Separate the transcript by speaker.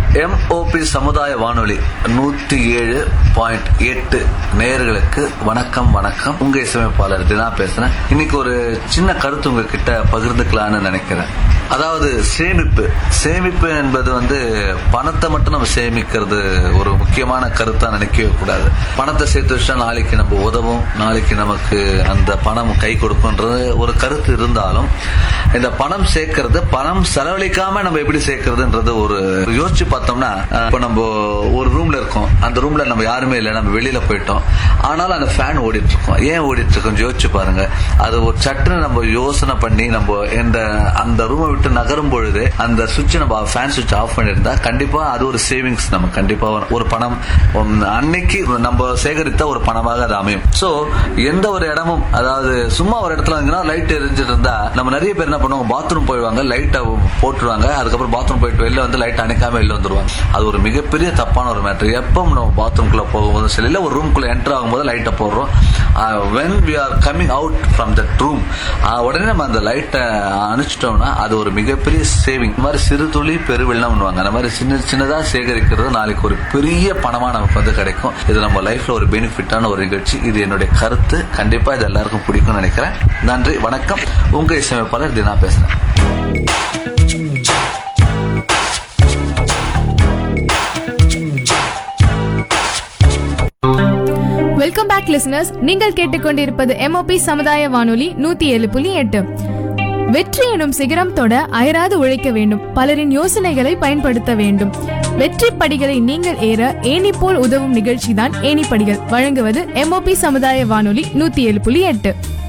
Speaker 1: MOP சமுதாய வானொலி நூத்தி ஏழு பாயிண்ட் எட்டு நேயர்களுக்கு வணக்கம் வணக்கம் உங்க இசையமைப்பாளர் தினா பேசுறேன் இன்னைக்கு ஒரு சின்ன கருத்து உங்ககிட்ட பகிர்ந்துக்கலாம்னு நினைக்கிறேன் அதாவது சேமிப்பு சேமிப்பு என்பது வந்து பணத்தை மட்டும் நம்ம சேமிக்கிறது ஒரு முக்கியமான கருத்தா நினைக்கவே கூடாது பணத்தை சேர்த்து வச்சா நாளைக்கு நம்ம உதவும் நாளைக்கு நமக்கு அந்த பணம் கை கொடுக்கும்ன்றது ஒரு கருத்து இருந்தாலும் இந்த பணம் சேர்க்கறது பணம் செலவழிக்காம நம்ம எப்படி சேர்க்கறதுன்றது ஒரு யோசிச்சு பார்த்தோம்னா அஹ், இப்ப நம்ம ஒரு ரூம்ல இருக்கோம் அந்த ரூம்ல நம்ம யாருமே இல்லை நம்ம வெளியில போயிட்டோம் ஆனாலும் அந்த ஃபேன் ஓடிட்டு இருக்கோம் ஏன் ஓடிட்டு இருக்கோம் யோசிச்சு பாருங்க அது ஒரு சட்டுன்னு நம்ம யோசனை பண்ணி நம்ம இந்த அந்த ரூமை விட்டு நகரும் பொழுது அந்த சுவிட்ச் நம்ம ஃபேன் சுவிட்ச் ஆஃப் பண்ணியிருந்தா கண்டிப்பா அது ஒரு சேவிங்ஸ் நம்ம கண்டிப்பா வரும். ஒரு பணம் உம், அன்னைக்கு நம்ம சேகரித்த ஒரு பணமாக அது அமையும் சோ எந்த ஒரு இடமும் அதாவது சும்மா ஒரு இடத்துல இருந்தீங்கன்னா லைட் எரிஞ்சிட்டு இருந்தா நம்ம நிறைய பேர் என்ன பண்ணுவாங்க பாத்ரூம் போயிடுவாங்க லைட்டை போட்டுருவாங்க அதுக்கப்புறம் பாத்ரூம் போயிட்டு வெளில வந்து லைட் அணைக்காம வெளில வந்துருவாங்க அது ஒரு மிகப்பெரிய தப்பான ஒரு மேட்டர் எப்போ நம்ம பாத்ரூம்குள்ள போகும்போது சரி இல்ல ஒரு ரூம்குள்ள என்டர் ஆகும்போது லைட்டை போடுறோம் when we are coming out from that room உடனே நம்ம அந்த லைட்டை அணைச்சிட்டோம்னா அது ஒரு மிகப்பெரிய சேவிங் இந்த மாதிரி சிறு துளி பெருவெள்ளம் பண்ணுவாங்க அந்த மாதிரி சின்ன சின்னதா சேகரிக்கிறது நாளைக்கு ஒரு பெரிய பணமா நமக்கு வந்து கிடைக்கும் இது நம்ம லைஃப்ல ஒரு பெனிஃபிட்டான ஒரு நிகழ்ச்சி இது என்னுடைய கருத்து கண்டிப்பா இது எல்லாருக்கும் பிடிக்கும்னு நினைக்கிறேன் நன்றி வணக்கம் உங்க இசையமைப்பாளர் தினா பேசுறேன்
Speaker 2: வெல்கம் பேக் லிசனர்ஸ் நீங்கள் கேட்டுக்கொண்டிருப்பது எம்ஓபி சமுதாய வானொலி நூத்தி ஏழு புள்ளி எட்டு வெற்றி எனும் சிகரம் தொட அயராது உழைக்க வேண்டும் பலரின் யோசனைகளை பயன்படுத்த வேண்டும் வெற்றி படிகளை நீங்கள் ஏற ஏணி போல் உதவும் நிகழ்ச்சிதான் ஏணிப்படிகள் வழங்குவது எம்ஓபி சமுதாய வானொலி நூத்தி ஏழு புள்ளி எட்டு